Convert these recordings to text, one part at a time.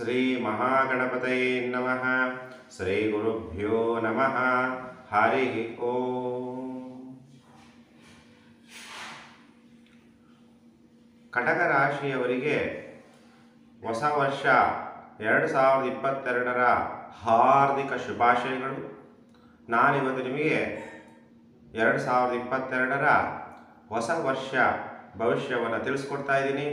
ಶ್ರೀ ಮಹಾಗಣಪತಯೇ ನಮಃ ಶ್ರೀ ಗುರುಭ್ಯೋ ನಮಃ ಹರಿ ಓಂ ಕಟಕ ರಾಶಿಯವರಿಗೆ ಹೊಸ ವರ್ಷ ಎರಡು ಸಾವಿರದ ಇಪ್ಪತ್ತೆರಡರ ಹಾರ್ದಿಕ ಶುಭಾಶಯಗಳು ನಾನಿವತ್ತು ನಿಮಗೆ ಎರಡು ಸಾವಿರದ ಇಪ್ಪತ್ತೆರಡರ ಹೊಸ ವರ್ಷ ಭವಿಷ್ಯವನ್ನು ತಿಳಿಸ್ಕೊಡ್ತಾ ಇದ್ದೀನಿ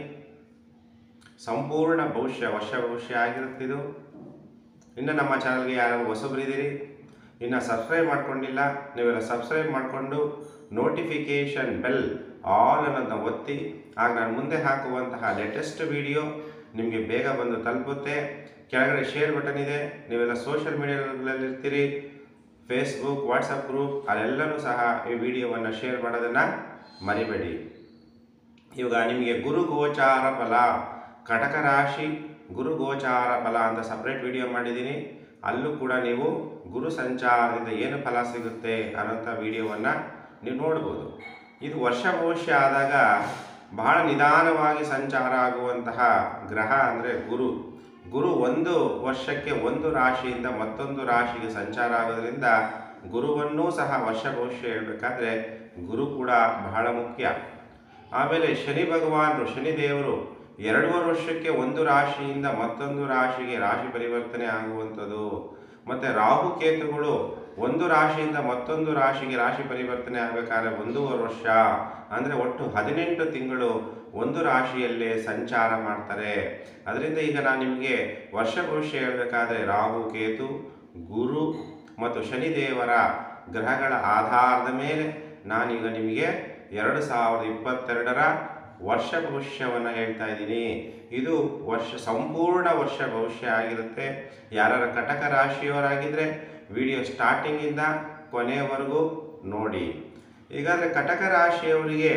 ಸಂಪೂರ್ಣ ಭವಿಷ್ಯ ವರ್ಷ ಭವಿಷ್ಯ ಆಗಿರುತ್ತಿದ್ದು ಇನ್ನು ನಮ್ಮ ಚಾನಲ್ಗೆ ಯಾರು ಹೊಸಬರಿದ್ದೀರಿ ಇನ್ನು ಸಬ್ಸ್ಕ್ರೈಬ್ ಮಾಡ್ಕೊಂಡಿಲ್ಲ ನೀವೆಲ್ಲ ಸಬ್ಸ್ಕ್ರೈಬ್ ಮಾಡಿಕೊಂಡು ನೋಟಿಫಿಕೇಷನ್ ಬೆಲ್ ಆಲ್ ಅನ್ನೋದನ್ನ ಒತ್ತಿ ಆಗ ನಾನು ಮುಂದೆ ಹಾಕುವಂತಹ ಲೇಟೆಸ್ಟ್ ವಿಡಿಯೋ ನಿಮಗೆ ಬೇಗ ಬಂದು ತಲುಪುತ್ತೆ ಕೆಳಗಡೆ ಶೇರ್ ಬಟನ್ ಇದೆ ನೀವೆಲ್ಲ ಸೋಷಿಯಲ್ ಮೀಡಿಯಾಗಳಲ್ಲಿ ಇರ್ತೀರಿ ಫೇಸ್ಬುಕ್ ವಾಟ್ಸಪ್ ಗ್ರೂಪ್ ಅಲ್ಲೆಲ್ಲನೂ ಸಹ ಈ ವಿಡಿಯೋವನ್ನು ಶೇರ್ ಮಾಡೋದನ್ನು ಮರಿಬೇಡಿ ಇವಾಗ ನಿಮಗೆ ಗುರು ಗೋಚಾರ ಫಲ ಕಟಕ ರಾಶಿ ಗುರು ಗೋಚಾರ ಫಲ ಅಂತ ಸಪ್ರೇಟ್ ವಿಡಿಯೋ ಮಾಡಿದ್ದೀನಿ ಅಲ್ಲೂ ಕೂಡ ನೀವು ಗುರು ಸಂಚಾರದಿಂದ ಏನು ಫಲ ಸಿಗುತ್ತೆ ಅನ್ನೋಂಥ ವಿಡಿಯೋವನ್ನು ನೀವು ನೋಡ್ಬೋದು ಇದು ವರ್ಷ ಭವಿಷ್ಯ ಆದಾಗ ಬಹಳ ನಿಧಾನವಾಗಿ ಸಂಚಾರ ಆಗುವಂತಹ ಗ್ರಹ ಅಂದರೆ ಗುರು ಗುರು ಒಂದು ವರ್ಷಕ್ಕೆ ಒಂದು ರಾಶಿಯಿಂದ ಮತ್ತೊಂದು ರಾಶಿಗೆ ಸಂಚಾರ ಆಗೋದ್ರಿಂದ ಗುರುವನ್ನೂ ಸಹ ವರ್ಷ ಭವಿಷ್ಯ ಹೇಳಬೇಕಾದ್ರೆ ಗುರು ಕೂಡ ಬಹಳ ಮುಖ್ಯ ಆಮೇಲೆ ಶನಿ ಭಗವಾನರು ಶನಿದೇವರು ಎರಡೂವರೆ ವರ್ಷಕ್ಕೆ ಒಂದು ರಾಶಿಯಿಂದ ಮತ್ತೊಂದು ರಾಶಿಗೆ ರಾಶಿ ಪರಿವರ್ತನೆ ಆಗುವಂಥದ್ದು ಮತ್ತು ರಾಹುಕೇತುಗಳು ಒಂದು ರಾಶಿಯಿಂದ ಮತ್ತೊಂದು ರಾಶಿಗೆ ರಾಶಿ ಪರಿವರ್ತನೆ ಆಗಬೇಕಾದ್ರೆ ಒಂದೂವರೆ ವರ್ಷ ಅಂದರೆ ಒಟ್ಟು ಹದಿನೆಂಟು ತಿಂಗಳು ಒಂದು ರಾಶಿಯಲ್ಲೇ ಸಂಚಾರ ಮಾಡ್ತಾರೆ ಅದರಿಂದ ಈಗ ನಾನು ನಿಮಗೆ ವರ್ಷ ಭವಿಷ್ಯ ಹೇಳಬೇಕಾದ್ರೆ ರಾಹು ಕೇತು ಗುರು ಮತ್ತು ಶನಿದೇವರ ಗ್ರಹಗಳ ಆಧಾರದ ಮೇಲೆ ನಾನೀಗ ನಿಮಗೆ ಎರಡು ಸಾವಿರದ ಇಪ್ಪತ್ತೆರಡರ ವರ್ಷ ಭವಿಷ್ಯವನ್ನು ಹೇಳ್ತಾ ಇದ್ದೀನಿ ಇದು ವರ್ಷ ಸಂಪೂರ್ಣ ವರ್ಷ ಭವಿಷ್ಯ ಆಗಿರುತ್ತೆ ಯಾರ ಕಟಕ ರಾಶಿಯವರಾಗಿದ್ದರೆ ವಿಡಿಯೋ ಸ್ಟಾರ್ಟಿಂಗಿಂದ ಕೊನೆಯವರೆಗೂ ನೋಡಿ ಈಗಾದರೆ ಕಟಕ ರಾಶಿಯವರಿಗೆ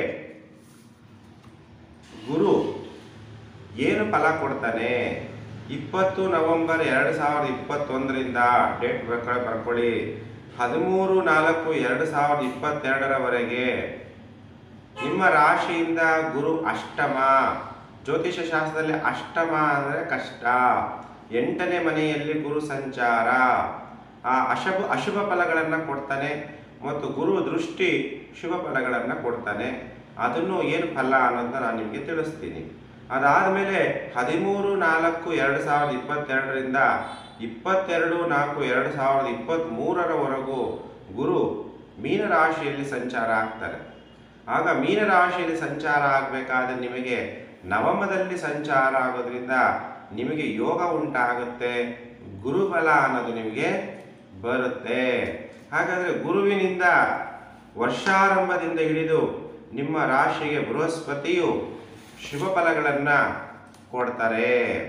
ಗುರು ಏನು ಫಲ ಕೊಡ್ತಾನೆ ಇಪ್ಪತ್ತು ನವೆಂಬರ್ ಎರಡು ಸಾವಿರದ ಇಪ್ಪತ್ತೊಂದರಿಂದ ಡೇಟ್ ಬರ್ಕೊಳ್ಳಿ ಬರ್ಕೊಳ್ಳಿ ಹದಿಮೂರು ನಾಲ್ಕು ಎರಡು ಸಾವಿರದ ಇಪ್ಪತ್ತೆರಡರವರೆಗೆ ನಿಮ್ಮ ರಾಶಿಯಿಂದ ಗುರು ಅಷ್ಟಮ ಜ್ಯೋತಿಷ ಶಾಸ್ತ್ರದಲ್ಲಿ ಅಷ್ಟಮ ಅಂದರೆ ಕಷ್ಟ ಎಂಟನೇ ಮನೆಯಲ್ಲಿ ಗುರು ಸಂಚಾರ ಆ ಅಶುಭ ಅಶುಭ ಫಲಗಳನ್ನು ಕೊಡ್ತಾನೆ ಮತ್ತು ಗುರು ದೃಷ್ಟಿ ಶುಭ ಫಲಗಳನ್ನು ಕೊಡ್ತಾನೆ ಅದನ್ನು ಏನು ಫಲ ಅನ್ನೋದನ್ನ ನಾನು ನಿಮಗೆ ತಿಳಿಸ್ತೀನಿ ಅದಾದಮೇಲೆ ಹದಿಮೂರು ನಾಲ್ಕು ಎರಡು ಸಾವಿರದ ಇಪ್ಪತ್ತೆರಡರಿಂದ ಇಪ್ಪತ್ತೆರಡು ನಾಲ್ಕು ಎರಡು ಸಾವಿರದ ಇಪ್ಪತ್ತ್ಮೂರರವರೆಗೂ ಗುರು ಮೀನರಾಶಿಯಲ್ಲಿ ಸಂಚಾರ ಆಗ್ತಾರೆ ಆಗ ಮೀನರಾಶಿಯಲ್ಲಿ ಸಂಚಾರ ಆಗಬೇಕಾದ್ರೆ ನಿಮಗೆ ನವಮದಲ್ಲಿ ಸಂಚಾರ ಆಗೋದ್ರಿಂದ ನಿಮಗೆ ಯೋಗ ಉಂಟಾಗುತ್ತೆ ಗುರುಬಲ ಅನ್ನೋದು ನಿಮಗೆ ಬರುತ್ತೆ ಹಾಗಾದರೆ ಗುರುವಿನಿಂದ ವರ್ಷಾರಂಭದಿಂದ ಹಿಡಿದು ನಿಮ್ಮ ರಾಶಿಗೆ ಬೃಹಸ್ಪತಿಯು ಶುಭ ಫಲಗಳನ್ನು ಕೊಡ್ತಾರೆ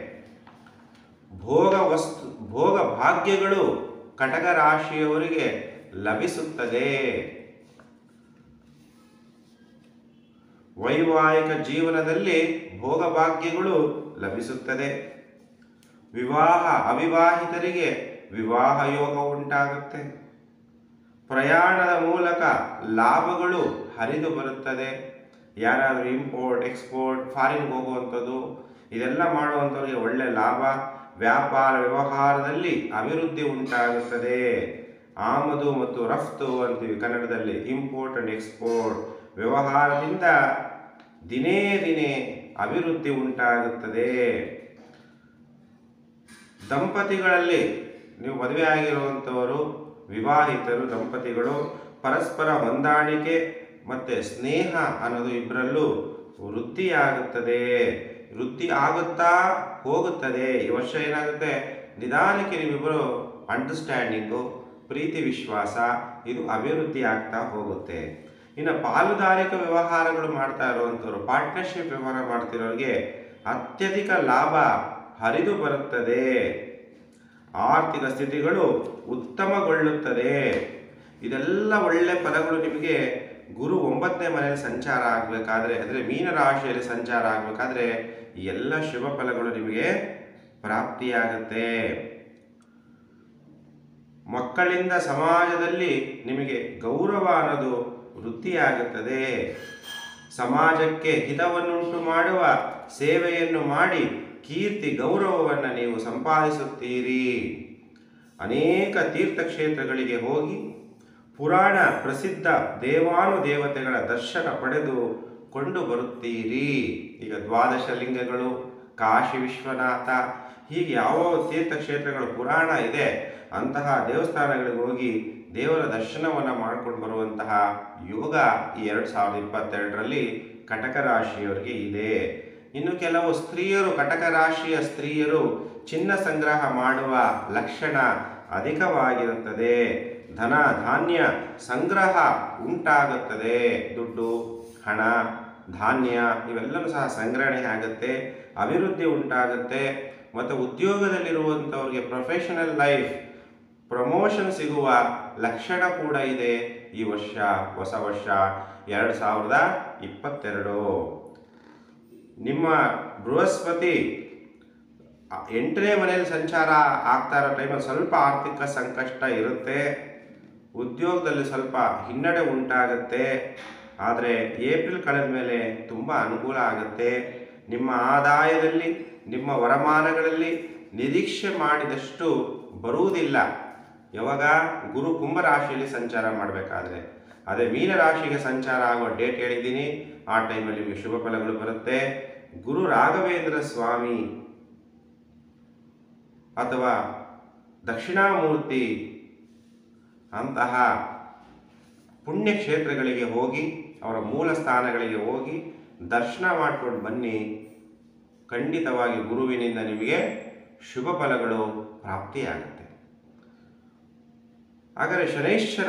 ಭೋಗ ವಸ್ತು ಭೋಗ ಭಾಗ್ಯಗಳು ಕಟಕ ರಾಶಿಯವರಿಗೆ ಲಭಿಸುತ್ತದೆ ವೈವಾಹಿಕ ಜೀವನದಲ್ಲಿ ಭೋಗಭಾಗ್ಯಗಳು ಲಭಿಸುತ್ತದೆ ವಿವಾಹ ಅವಿವಾಹಿತರಿಗೆ ವಿವಾಹ ಯೋಗ ಉಂಟಾಗುತ್ತೆ ಪ್ರಯಾಣದ ಮೂಲಕ ಲಾಭಗಳು ಹರಿದು ಬರುತ್ತದೆ ಯಾರಾದರೂ ಇಂಪೋರ್ಟ್ ಎಕ್ಸ್ಪೋರ್ಟ್ ಫಾರಿನ್ಗೆ ಹೋಗುವಂಥದ್ದು ಇದೆಲ್ಲ ಮಾಡುವಂಥವ್ರಿಗೆ ಒಳ್ಳೆ ಲಾಭ ವ್ಯಾಪಾರ ವ್ಯವಹಾರದಲ್ಲಿ ಅಭಿವೃದ್ಧಿ ಉಂಟಾಗುತ್ತದೆ ಆಮದು ಮತ್ತು ರಫ್ತು ಅಂತೀವಿ ಕನ್ನಡದಲ್ಲಿ ಇಂಪೋರ್ಟ್ ಅಂಡ್ ಎಕ್ಸ್ಪೋರ್ಟ್ ವ್ಯವಹಾರದಿಂದ ದಿನೇ ದಿನೇ ಅಭಿವೃದ್ಧಿ ಉಂಟಾಗುತ್ತದೆ ದಂಪತಿಗಳಲ್ಲಿ ನೀವು ಮದುವೆ ಆಗಿರುವಂಥವರು ವಿವಾಹಿತರು ದಂಪತಿಗಳು ಪರಸ್ಪರ ಹೊಂದಾಣಿಕೆ ಮತ್ತು ಸ್ನೇಹ ಅನ್ನೋದು ಇಬ್ಬರಲ್ಲೂ ವೃದ್ಧಿಯಾಗುತ್ತದೆ ವೃದ್ಧಿ ಆಗುತ್ತಾ ಹೋಗುತ್ತದೆ ಈ ವರ್ಷ ಏನಾಗುತ್ತೆ ನಿಧಾನಕ್ಕೆ ನೀವಿಬ್ಬರು ಅಂಡರ್ಸ್ಟ್ಯಾಂಡಿಂಗು ಪ್ರೀತಿ ವಿಶ್ವಾಸ ಇದು ಅಭಿವೃದ್ಧಿ ಆಗ್ತಾ ಹೋಗುತ್ತೆ ಇನ್ನು ಪಾಲುದಾರಿಕ ವ್ಯವಹಾರಗಳು ಮಾಡ್ತಾ ಇರುವಂಥವ್ರು ಪಾರ್ಟ್ನರ್ಶಿಪ್ ವ್ಯವಹಾರ ಮಾಡ್ತಿರೋರಿಗೆ ಅತ್ಯಧಿಕ ಲಾಭ ಹರಿದು ಬರುತ್ತದೆ ಆರ್ಥಿಕ ಸ್ಥಿತಿಗಳು ಉತ್ತಮಗೊಳ್ಳುತ್ತದೆ ಇದೆಲ್ಲ ಒಳ್ಳೆ ಫಲಗಳು ನಿಮಗೆ ಗುರು ಒಂಬತ್ತನೇ ಮನೆಯಲ್ಲಿ ಸಂಚಾರ ಆಗಬೇಕಾದ್ರೆ ಅಂದರೆ ಮೀನರಾಶಿಯಲ್ಲಿ ಸಂಚಾರ ಆಗಬೇಕಾದ್ರೆ ಈ ಎಲ್ಲ ಶುಭ ಫಲಗಳು ನಿಮಗೆ ಪ್ರಾಪ್ತಿಯಾಗುತ್ತೆ ಮಕ್ಕಳಿಂದ ಸಮಾಜದಲ್ಲಿ ನಿಮಗೆ ಗೌರವ ಅನ್ನೋದು ವೃದ್ಧಿಯಾಗುತ್ತದೆ ಸಮಾಜಕ್ಕೆ ಹಿತವನ್ನುಂಟು ಮಾಡುವ ಸೇವೆಯನ್ನು ಮಾಡಿ ಕೀರ್ತಿ ಗೌರವವನ್ನು ನೀವು ಸಂಪಾದಿಸುತ್ತೀರಿ ಅನೇಕ ತೀರ್ಥಕ್ಷೇತ್ರಗಳಿಗೆ ಹೋಗಿ ಪುರಾಣ ಪ್ರಸಿದ್ಧ ದೇವಾನುದೇವತೆಗಳ ದರ್ಶನ ಪಡೆದು ಕೊಂಡು ಬರುತ್ತೀರಿ ಈಗ ದ್ವಾದಶ ಲಿಂಗಗಳು ಕಾಶಿ ವಿಶ್ವನಾಥ ಹೀಗೆ ಯಾವ ತೀರ್ಥಕ್ಷೇತ್ರಗಳು ಪುರಾಣ ಇದೆ ಅಂತಹ ದೇವಸ್ಥಾನಗಳಿಗೆ ಹೋಗಿ ದೇವರ ದರ್ಶನವನ್ನು ಮಾಡ್ಕೊಂಡು ಬರುವಂತಹ ಯೋಗ ಈ ಎರಡು ಸಾವಿರದ ಇಪ್ಪತ್ತೆರಡರಲ್ಲಿ ಕಟಕ ರಾಶಿಯವರಿಗೆ ಇದೆ ಇನ್ನು ಕೆಲವು ಸ್ತ್ರೀಯರು ಕಟಕ ರಾಶಿಯ ಸ್ತ್ರೀಯರು ಚಿನ್ನ ಸಂಗ್ರಹ ಮಾಡುವ ಲಕ್ಷಣ ಅಧಿಕವಾಗಿರುತ್ತದೆ ಧನ ಧಾನ್ಯ ಸಂಗ್ರಹ ಉಂಟಾಗುತ್ತದೆ ದುಡ್ಡು ಹಣ ಧಾನ್ಯ ಇವೆಲ್ಲವೂ ಸಹ ಸಂಗ್ರಹಣೆ ಆಗುತ್ತೆ ಅಭಿವೃದ್ಧಿ ಉಂಟಾಗುತ್ತೆ ಮತ್ತು ಉದ್ಯೋಗದಲ್ಲಿರುವಂಥವ್ರಿಗೆ ಪ್ರೊಫೆಷನಲ್ ಲೈಫ್ ಪ್ರಮೋಷನ್ ಸಿಗುವ ಲಕ್ಷಣ ಕೂಡ ಇದೆ ಈ ವರ್ಷ ಹೊಸ ವರ್ಷ ಎರಡು ಸಾವಿರದ ಇಪ್ಪತ್ತೆರಡು ನಿಮ್ಮ ಬೃಹಸ್ಪತಿ ಎಂಟನೇ ಮನೆಯಲ್ಲಿ ಸಂಚಾರ ಆಗ್ತಾ ಇರೋ ಟೈಮಲ್ಲಿ ಸ್ವಲ್ಪ ಆರ್ಥಿಕ ಸಂಕಷ್ಟ ಇರುತ್ತೆ ಉದ್ಯೋಗದಲ್ಲಿ ಸ್ವಲ್ಪ ಹಿನ್ನಡೆ ಉಂಟಾಗುತ್ತೆ ಆದರೆ ಏಪ್ರಿಲ್ ಕಳೆದ ಮೇಲೆ ತುಂಬ ಅನುಕೂಲ ಆಗುತ್ತೆ ನಿಮ್ಮ ಆದಾಯದಲ್ಲಿ ನಿಮ್ಮ ವರಮಾನಗಳಲ್ಲಿ ನಿರೀಕ್ಷೆ ಮಾಡಿದಷ್ಟು ಬರುವುದಿಲ್ಲ ಯಾವಾಗ ಗುರು ಕುಂಭ ರಾಶಿಯಲ್ಲಿ ಸಂಚಾರ ಮಾಡಬೇಕಾದ್ರೆ ಅದೇ ಮೀನ ರಾಶಿಗೆ ಸಂಚಾರ ಆಗೋ ಡೇಟ್ ಹೇಳಿದ್ದೀನಿ ಆ ಟೈಮಲ್ಲಿ ನಿಮಗೆ ಶುಭ ಫಲಗಳು ಬರುತ್ತೆ ಗುರು ರಾಘವೇಂದ್ರ ಸ್ವಾಮಿ ಅಥವಾ ದಕ್ಷಿಣಾಮೂರ್ತಿ ಅಂತಹ ಪುಣ್ಯಕ್ಷೇತ್ರಗಳಿಗೆ ಹೋಗಿ ಅವರ ಮೂಲ ಸ್ಥಾನಗಳಿಗೆ ಹೋಗಿ ದರ್ಶನ ಮಾಡ್ಕೊಂಡು ಬನ್ನಿ ಖಂಡಿತವಾಗಿ ಗುರುವಿನಿಂದ ನಿಮಗೆ ಶುಭ ಫಲಗಳು ಪ್ರಾಪ್ತಿಯಾಗುತ್ತೆ ಹಾಗಾದರೆ ಶನೈಶ್ವರ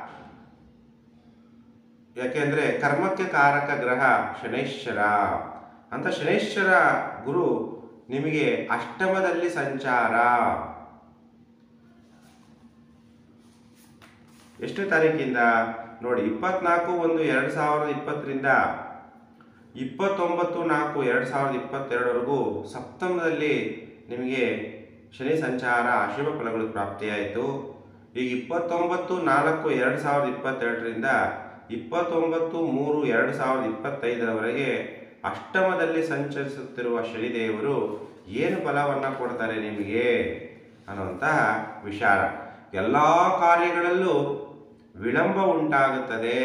ಯಾಕೆಂದರೆ ಕರ್ಮಕ್ಕೆ ಕಾರಕ ಗ್ರಹ ಶನೈಶ್ವರ ಅಂತ ಶನೈಶ್ವರ ಗುರು ನಿಮಗೆ ಅಷ್ಟಮದಲ್ಲಿ ಸಂಚಾರ ಎಷ್ಟನೇ ತಾರೀಕಿಂದ ನೋಡಿ ಇಪ್ಪತ್ನಾಲ್ಕು ಒಂದು ಎರಡು ಸಾವಿರದ ಇಪ್ಪತ್ತರಿಂದ ಇಪ್ಪತ್ತೊಂಬತ್ತು ನಾಲ್ಕು ಎರಡು ಸಾವಿರದ ಇಪ್ಪತ್ತೆರಡವರೆಗೂ ಸಪ್ತಮದಲ್ಲಿ ನಿಮಗೆ ಶನಿ ಸಂಚಾರ ಅಶುಭ ಫಲಗಳು ಪ್ರಾಪ್ತಿಯಾಯಿತು ಈಗ ಇಪ್ಪತ್ತೊಂಬತ್ತು ನಾಲ್ಕು ಎರಡು ಸಾವಿರದ ಇಪ್ಪತ್ತೆರಡರಿಂದ ಇಪ್ಪತ್ತೊಂಬತ್ತು ಮೂರು ಎರಡು ಸಾವಿರದ ಇಪ್ಪತ್ತೈದರವರೆಗೆ ಅಷ್ಟಮದಲ್ಲಿ ಸಂಚರಿಸುತ್ತಿರುವ ಶನಿದೇವರು ಏನು ಫಲವನ್ನು ಕೊಡ್ತಾರೆ ನಿಮಗೆ ಅನ್ನುವಂತಹ ವಿಚಾರ ಎಲ್ಲ ಕಾರ್ಯಗಳಲ್ಲೂ ವಿಳಂಬ ಉಂಟಾಗುತ್ತದೆ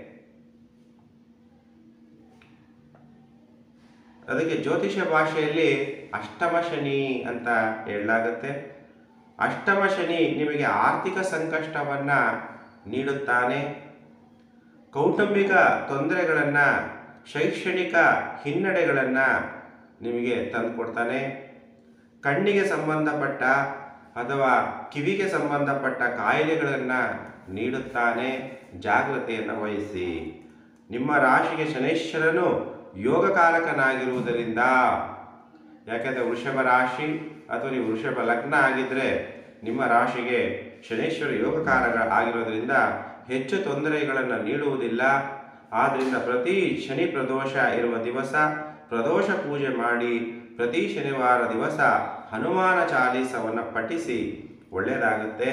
ಅದಕ್ಕೆ ಜ್ಯೋತಿಷ ಭಾಷೆಯಲ್ಲಿ ಅಷ್ಟಮ ಶನಿ ಅಂತ ಹೇಳಲಾಗುತ್ತೆ ಅಷ್ಟಮ ಶನಿ ನಿಮಗೆ ಆರ್ಥಿಕ ಸಂಕಷ್ಟವನ್ನು ನೀಡುತ್ತಾನೆ ಕೌಟುಂಬಿಕ ತೊಂದರೆಗಳನ್ನು ಶೈಕ್ಷಣಿಕ ಹಿನ್ನಡೆಗಳನ್ನು ನಿಮಗೆ ತಂದುಕೊಡ್ತಾನೆ ಕಣ್ಣಿಗೆ ಸಂಬಂಧಪಟ್ಟ ಅಥವಾ ಕಿವಿಗೆ ಸಂಬಂಧಪಟ್ಟ ಕಾಯಿಲೆಗಳನ್ನು ನೀಡುತ್ತಾನೆ ಜಾಗ್ರತೆಯನ್ನು ವಹಿಸಿ ನಿಮ್ಮ ರಾಶಿಗೆ ಶನೈಶ್ವರನು ಯೋಗಕಾರಕನಾಗಿರುವುದರಿಂದ ಯಾಕೆಂದರೆ ವೃಷಭ ರಾಶಿ ಅಥವಾ ನೀವು ವೃಷಭ ಲಗ್ನ ಆಗಿದ್ದರೆ ನಿಮ್ಮ ರಾಶಿಗೆ ಶನೇಶ್ವರ ಯೋಗಕಾರಕ ಆಗಿರೋದ್ರಿಂದ ಹೆಚ್ಚು ತೊಂದರೆಗಳನ್ನು ನೀಡುವುದಿಲ್ಲ ಆದ್ದರಿಂದ ಪ್ರತಿ ಶನಿ ಪ್ರದೋಷ ಇರುವ ದಿವಸ ಪ್ರದೋಷ ಪೂಜೆ ಮಾಡಿ ಪ್ರತಿ ಶನಿವಾರ ದಿವಸ ಹನುಮಾನ ಚಾಲೀಸವನ್ನು ಪಠಿಸಿ ಒಳ್ಳೆಯದಾಗುತ್ತೆ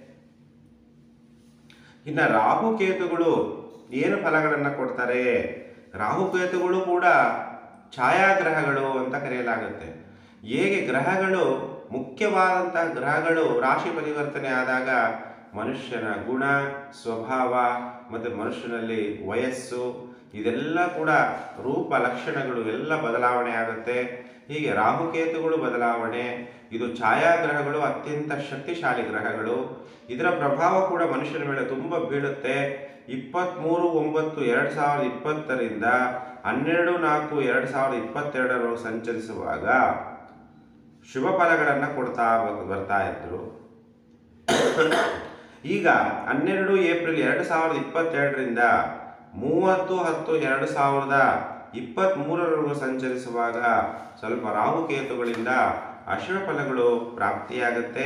ಇನ್ನು ರಾಹುಕೇತುಗಳು ಏನು ಫಲಗಳನ್ನು ಕೊಡ್ತಾರೆ ರಾಹುಕೇತುಗಳು ಕೂಡ ಛಾಯಾಗ್ರಹಗಳು ಅಂತ ಕರೆಯಲಾಗುತ್ತೆ ಹೇಗೆ ಗ್ರಹಗಳು ಮುಖ್ಯವಾದಂತಹ ಗ್ರಹಗಳು ರಾಶಿ ಪರಿವರ್ತನೆ ಆದಾಗ ಮನುಷ್ಯನ ಗುಣ ಸ್ವಭಾವ ಮತ್ತು ಮನುಷ್ಯನಲ್ಲಿ ವಯಸ್ಸು ಇದೆಲ್ಲ ಕೂಡ ರೂಪ ಲಕ್ಷಣಗಳು ಎಲ್ಲ ಬದಲಾವಣೆ ಆಗುತ್ತೆ ಹೀಗೆ ರಾಹುಕೇತುಗಳು ಬದಲಾವಣೆ ಇದು ಛಾಯಾಗ್ರಹಗಳು ಅತ್ಯಂತ ಶಕ್ತಿಶಾಲಿ ಗ್ರಹಗಳು ಇದರ ಪ್ರಭಾವ ಕೂಡ ಮನುಷ್ಯನ ಮೇಲೆ ತುಂಬ ಬೀಳುತ್ತೆ ಇಪ್ಪತ್ತ್ಮೂರು ಒಂಬತ್ತು ಎರಡು ಸಾವಿರದ ಇಪ್ಪತ್ತರಿಂದ ಹನ್ನೆರಡು ನಾಲ್ಕು ಎರಡು ಸಾವಿರದ ಇಪ್ಪತ್ತೆರಡರವರೆಗೂ ಸಂಚರಿಸುವಾಗ ಶುಭ ಫಲಗಳನ್ನು ಕೊಡ್ತಾ ಬ- ಬರ್ತಾ ಇದ್ರು ಈಗ ಹನ್ನೆರಡು ಏಪ್ರಿಲ್ ಎರಡು ಸಾವಿರದ ಇಪ್ಪತ್ತೆರಡರಿಂದ ಮೂವತ್ತು ಹತ್ತು ಎರಡು ಸಾವಿರದ ಇಪ್ಪತ್ತ್ಮೂರರವರೆಗೂ ಸಂಚರಿಸುವಾಗ ಸ್ವಲ್ಪ ರಾಹುಕೇತುಗಳಿಂದ ಅಶುಭ ಫಲಗಳು ಪ್ರಾಪ್ತಿಯಾಗುತ್ತೆ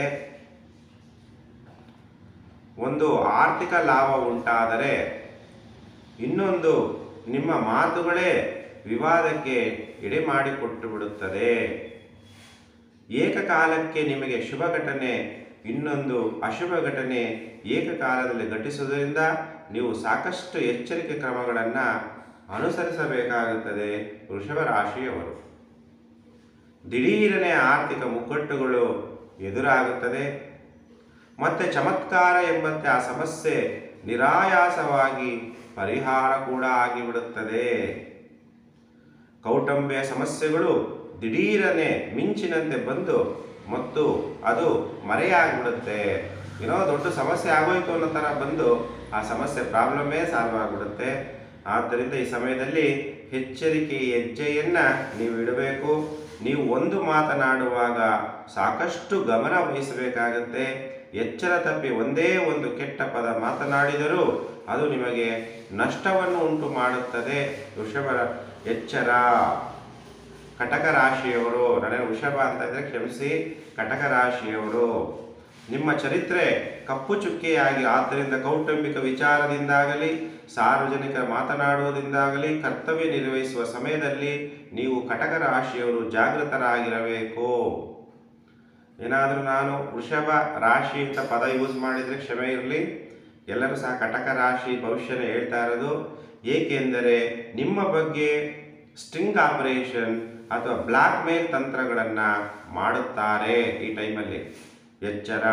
ಒಂದು ಆರ್ಥಿಕ ಲಾಭ ಉಂಟಾದರೆ ಇನ್ನೊಂದು ನಿಮ್ಮ ಮಾತುಗಳೇ ವಿವಾದಕ್ಕೆ ಎಡೆ ಮಾಡಿಕೊಟ್ಟು ಬಿಡುತ್ತದೆ ಏಕಕಾಲಕ್ಕೆ ನಿಮಗೆ ಶುಭ ಘಟನೆ ಇನ್ನೊಂದು ಅಶುಭ ಘಟನೆ ಏಕಕಾಲದಲ್ಲಿ ಘಟಿಸುವುದರಿಂದ ನೀವು ಸಾಕಷ್ಟು ಎಚ್ಚರಿಕೆ ಕ್ರಮಗಳನ್ನು ಅನುಸರಿಸಬೇಕಾಗುತ್ತದೆ ವೃಷಭ ರಾಶಿಯವರು ದಿಢೀರನೆ ಆರ್ಥಿಕ ಮುಗ್ಗಟ್ಟುಗಳು ಎದುರಾಗುತ್ತದೆ ಮತ್ತೆ ಚಮತ್ಕಾರ ಎಂಬಂತೆ ಆ ಸಮಸ್ಯೆ ನಿರಾಯಾಸವಾಗಿ ಪರಿಹಾರ ಕೂಡ ಆಗಿಬಿಡುತ್ತದೆ ಕೌಟುಂಬಿಕ ಸಮಸ್ಯೆಗಳು ದಿಢೀರನೆ ಮಿಂಚಿನಂತೆ ಬಂದು ಮತ್ತು ಅದು ಮರೆಯಾಗ್ಬಿಡುತ್ತೆ ಏನೋ ದೊಡ್ಡ ಸಮಸ್ಯೆ ಆಗೋಯ್ತು ಅನ್ನೋ ಥರ ಬಂದು ಆ ಸಮಸ್ಯೆ ಪ್ರಾಬ್ಲಮ್ಮೇ ಸಾಲ್ವ್ ಆಗಿಬಿಡುತ್ತೆ ಆದ್ದರಿಂದ ಈ ಸಮಯದಲ್ಲಿ ಎಚ್ಚರಿಕೆ ಹೆಜ್ಜೆಯನ್ನು ನೀವು ಇಡಬೇಕು ನೀವು ಒಂದು ಮಾತನಾಡುವಾಗ ಸಾಕಷ್ಟು ಗಮನ ವಹಿಸಬೇಕಾಗತ್ತೆ ಎಚ್ಚರ ತಪ್ಪಿ ಒಂದೇ ಒಂದು ಕೆಟ್ಟ ಪದ ಮಾತನಾಡಿದರೂ ಅದು ನಿಮಗೆ ನಷ್ಟವನ್ನು ಉಂಟು ಮಾಡುತ್ತದೆ ವೃಷಭ ಎಚ್ಚರ ಕಟಕ ರಾಶಿಯವರು ನನಗೆ ವೃಷಭ ಅಂತ ಇದ್ರೆ ಕ್ಷಮಿಸಿ ಕಟಕ ರಾಶಿಯವರು ನಿಮ್ಮ ಚರಿತ್ರೆ ಕಪ್ಪು ಚುಕ್ಕೆಯಾಗಿ ಆದ್ದರಿಂದ ಕೌಟುಂಬಿಕ ವಿಚಾರದಿಂದಾಗಲಿ ಸಾರ್ವಜನಿಕರ ಮಾತನಾಡುವುದಿಂದಾಗಲಿ ಕರ್ತವ್ಯ ನಿರ್ವಹಿಸುವ ಸಮಯದಲ್ಲಿ ನೀವು ಕಟಕ ರಾಶಿಯವರು ಜಾಗೃತರಾಗಿರಬೇಕು ಏನಾದರೂ ನಾನು ವೃಷಭ ರಾಶಿ ಅಂತ ಪದ ಯೂಸ್ ಮಾಡಿದರೆ ಕ್ಷಮೆ ಇರಲಿ ಎಲ್ಲರೂ ಸಹ ಕಟಕ ರಾಶಿ ಭವಿಷ್ಯನ ಹೇಳ್ತಾ ಇರೋದು ಏಕೆಂದರೆ ನಿಮ್ಮ ಬಗ್ಗೆ ಸ್ಟ್ರಿಂಗ್ ಆಪರೇಷನ್ ಅಥವಾ ಬ್ಲ್ಯಾಕ್ ಮೇಲ್ ತಂತ್ರಗಳನ್ನು ಮಾಡುತ್ತಾರೆ ಈ ಟೈಮಲ್ಲಿ ಎಚ್ಚರ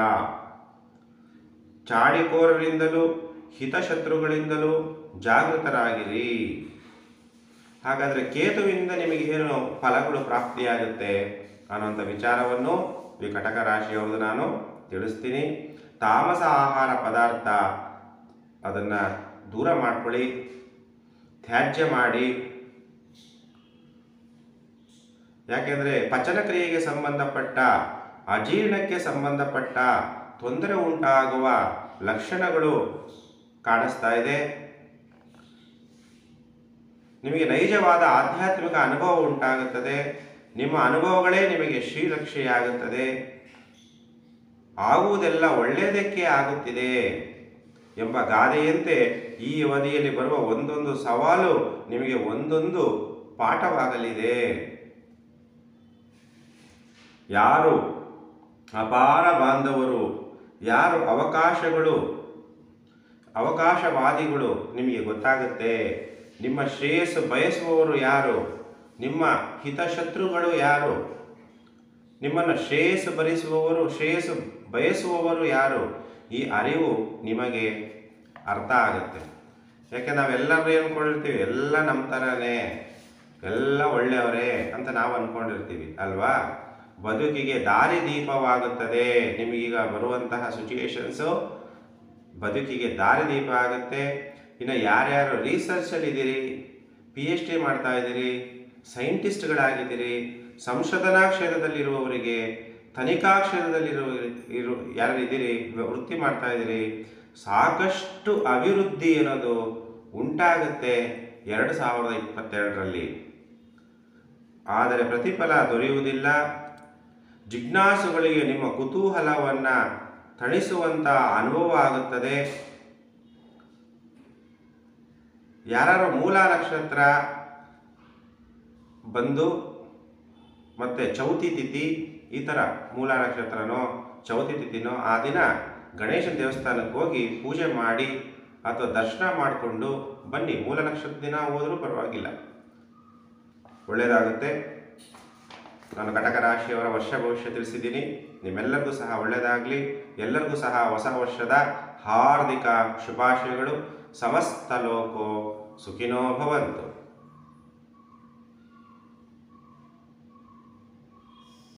ಚಾಡಿಕೋರರಿಂದಲೂ ಹಿತಶತ್ರುಗಳಿಂದಲೂ ಜಾಗೃತರಾಗಿರಿ ಹಾಗಾದರೆ ಕೇತುವಿಂದ ನಿಮಗೆ ಏನು ಫಲಗಳು ಪ್ರಾಪ್ತಿಯಾಗುತ್ತೆ ಅನ್ನೋಂಥ ವಿಚಾರವನ್ನು ಈ ಕಟಕ ರಾಶಿಯವ್ರದ್ದು ನಾನು ತಿಳಿಸ್ತೀನಿ ತಾಮಸ ಆಹಾರ ಪದಾರ್ಥ ಅದನ್ನು ದೂರ ಮಾಡ್ಕೊಳ್ಳಿ ತ್ಯಾಜ್ಯ ಮಾಡಿ ಯಾಕೆಂದರೆ ಪಚನ ಕ್ರಿಯೆಗೆ ಸಂಬಂಧಪಟ್ಟ ಅಜೀರ್ಣಕ್ಕೆ ಸಂಬಂಧಪಟ್ಟ ತೊಂದರೆ ಉಂಟಾಗುವ ಲಕ್ಷಣಗಳು ಕಾಣಿಸ್ತಾ ಇದೆ ನಿಮಗೆ ನೈಜವಾದ ಆಧ್ಯಾತ್ಮಿಕ ಅನುಭವ ಉಂಟಾಗುತ್ತದೆ ನಿಮ್ಮ ಅನುಭವಗಳೇ ನಿಮಗೆ ಶ್ರೀರಕ್ಷೆಯಾಗುತ್ತದೆ ಆಗುವುದೆಲ್ಲ ಒಳ್ಳೆಯದಕ್ಕೆ ಆಗುತ್ತಿದೆ ಎಂಬ ಗಾದೆಯಂತೆ ಈ ಅವಧಿಯಲ್ಲಿ ಬರುವ ಒಂದೊಂದು ಸವಾಲು ನಿಮಗೆ ಒಂದೊಂದು ಪಾಠವಾಗಲಿದೆ ಯಾರು ಅಪಾರ ಬಾಂಧವರು ಯಾರು ಅವಕಾಶಗಳು ಅವಕಾಶವಾದಿಗಳು ನಿಮಗೆ ಗೊತ್ತಾಗುತ್ತೆ ನಿಮ್ಮ ಶ್ರೇಯಸ್ಸು ಬಯಸುವವರು ಯಾರು ನಿಮ್ಮ ಹಿತಶತ್ರುಗಳು ಯಾರು ನಿಮ್ಮನ್ನು ಶ್ರೇಯಸ್ಸು ಭರಿಸುವವರು ಶ್ರೇಯಸ್ಸು ಬಯಸುವವರು ಯಾರು ಈ ಅರಿವು ನಿಮಗೆ ಅರ್ಥ ಆಗುತ್ತೆ ಯಾಕೆ ನಾವೆಲ್ಲರೂ ಅಂದ್ಕೊಂಡಿರ್ತೀವಿ ಎಲ್ಲ ನಮ್ಮ ಥರನೇ ಎಲ್ಲ ಒಳ್ಳೆಯವರೇ ಅಂತ ನಾವು ಅಂದ್ಕೊಂಡಿರ್ತೀವಿ ಅಲ್ವಾ ಬದುಕಿಗೆ ದಾರಿ ದೀಪವಾಗುತ್ತದೆ ನಿಮಗೀಗ ಬರುವಂತಹ ಸಿಚುಯೇಷನ್ಸು ಬದುಕಿಗೆ ದಾರಿ ದೀಪ ಆಗುತ್ತೆ ಇನ್ನು ಯಾರ್ಯಾರು ರಿಸರ್ಚಲ್ಲಿ ಇದ್ದೀರಿ ಪಿ ಎಚ್ ಡಿ ಮಾಡ್ತಾ ಇದ್ದೀರಿ ಸೈಂಟಿಸ್ಟ್ಗಳಾಗಿದ್ದೀರಿ ಸಂಶೋಧನಾ ಕ್ಷೇತ್ರದಲ್ಲಿರುವವರಿಗೆ ತನಿಖಾ ಕ್ಷೇತ್ರದಲ್ಲಿರುವ ಇರು ಯಾರು ಇದ್ದೀರಿ ವೃತ್ತಿ ಮಾಡ್ತಾ ಇದ್ದೀರಿ ಸಾಕಷ್ಟು ಅಭಿವೃದ್ಧಿ ಅನ್ನೋದು ಉಂಟಾಗುತ್ತೆ ಎರಡು ಸಾವಿರದ ಇಪ್ಪತ್ತೆರಡರಲ್ಲಿ ಆದರೆ ಪ್ರತಿಫಲ ದೊರೆಯುವುದಿಲ್ಲ ಜಿಜ್ಞಾಸುಗಳಿಗೆ ನಿಮ್ಮ ಕುತೂಹಲವನ್ನು ತಣಿಸುವಂಥ ಅನುಭವ ಆಗುತ್ತದೆ ಯಾರು ಮೂಲ ನಕ್ಷತ್ರ ಬಂದು ಮತ್ತು ಚೌತಿ ತಿಥಿ ಈ ಥರ ಮೂಲ ನಕ್ಷತ್ರನೋ ಚೌತಿ ತಿಥಿನೋ ಆ ದಿನ ಗಣೇಶನ ದೇವಸ್ಥಾನಕ್ಕೆ ಹೋಗಿ ಪೂಜೆ ಮಾಡಿ ಅಥವಾ ದರ್ಶನ ಮಾಡಿಕೊಂಡು ಬನ್ನಿ ಮೂಲ ನಕ್ಷತ್ರ ದಿನ ಹೋದರೂ ಪರವಾಗಿಲ್ಲ ಒಳ್ಳೆಯದಾಗುತ್ತೆ ನಾನು ಕಟಕ ರಾಶಿಯವರ ವರ್ಷ ಭವಿಷ್ಯ ತಿಳಿಸಿದ್ದೀನಿ ನಿಮ್ಮೆಲ್ಲರಿಗೂ ಸಹ ಒಳ್ಳೆಯದಾಗಲಿ ಎಲ್ಲರಿಗೂ ಸಹ ಹೊಸ ವರ್ಷದ ಹಾರ್ದಿಕ ಶುಭಾಶಯಗಳು ಸಮಸ್ತ ಲೋಕೋ ಸುಖಿನೋ ಭವಂತು